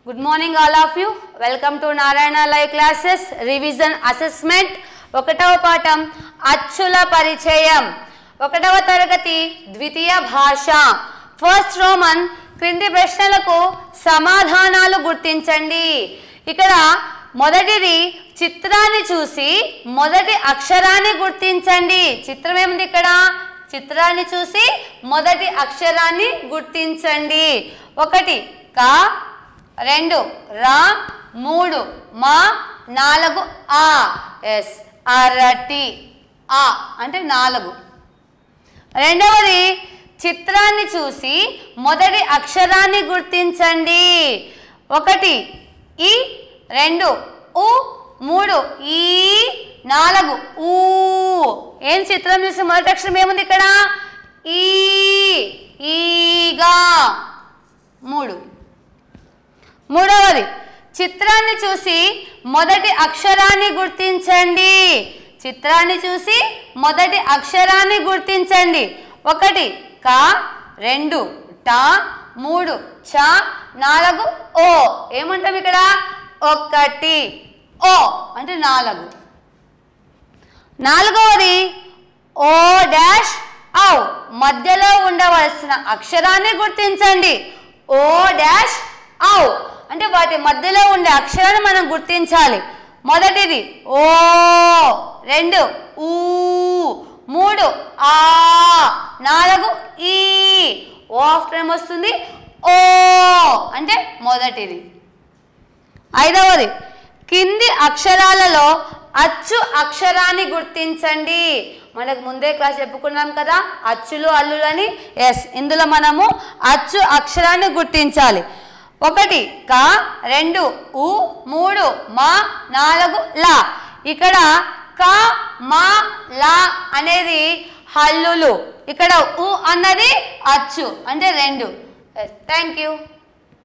good morning all of you welcome to Narayana live classes revision assessment ఒకటవ పాఠం అచ్చుల పరిచయం ఒకటవ తరగతి ద్వితీయ భాష ఫస్ట్ రోమన్ క్రింది ప్రశ్నలకు సమాధానాలు గుర్తించండి ఇక్కడ మొదటిది చిత్రాన్ని చూసి మొదటి అక్షరాన్ని గుర్తించండి చిత్రం ఏముంది ఇక్కడ చిత్రాన్ని చూసి మొదటి అక్షరాన్ని గుర్తించండి ఒకటి క రెండు రా మూడు మా నాలుగు ఆ ఎస్ అరటి ఆ అంటే నాలుగు రెండవది చిత్రాన్ని చూసి మొదటి అక్షరాన్ని గుర్తించండి ఒకటి ఈ రెండు ఉ మూడు ఈ నాలుగు ఊ ఏం చిత్రం చూసి మొదటి అక్షరం ఏముంది ఇక్కడ ఈ ఈగా మూడు మూడవది చిత్రాన్ని చూసి మొదటి అక్షరాన్ని గుర్తించండి చిత్రాన్ని చూసి మొదటి అక్షరాన్ని గుర్తించండి ఒకటి క రెండు ట మూడు చ నాలుగు ఓ ఏమంటాం ఇక్కడ ఒకటి ఓ అంటే నాలుగు నాలుగవది ఓ డాష్ ఔ మధ్యలో ఉండవలసిన అక్షరాన్ని గుర్తించండి ఓ డాష్ ఔ అంటే వాటి మధ్యలో ఉండే అక్షరాన్ని మనం గుర్తించాలి మొదటిది ఓ రెండు ఊ మూడు ఆ నాలుగు ఈ ఓ ఆఫ్టర్ ఏమొస్తుంది ఓ అంటే మొదటిది ఐదవది కింది అక్షరాలలో అచ్చు అక్షరాన్ని గుర్తించండి మనకు ముందే క్లాస్ చెప్పుకున్నాం కదా అచ్చులు అల్లులని ఎస్ ఇందులో మనము అచ్చు అక్షరాన్ని గుర్తించాలి ఒకటి క రెండు ఉ మూడు మా నాలుగు లా ఇక్కడ క మా లా అనేది హల్లులు ఇక్కడ ఉ అన్నది అచ్చు అంటే రెండు థ్యాంక్ యూ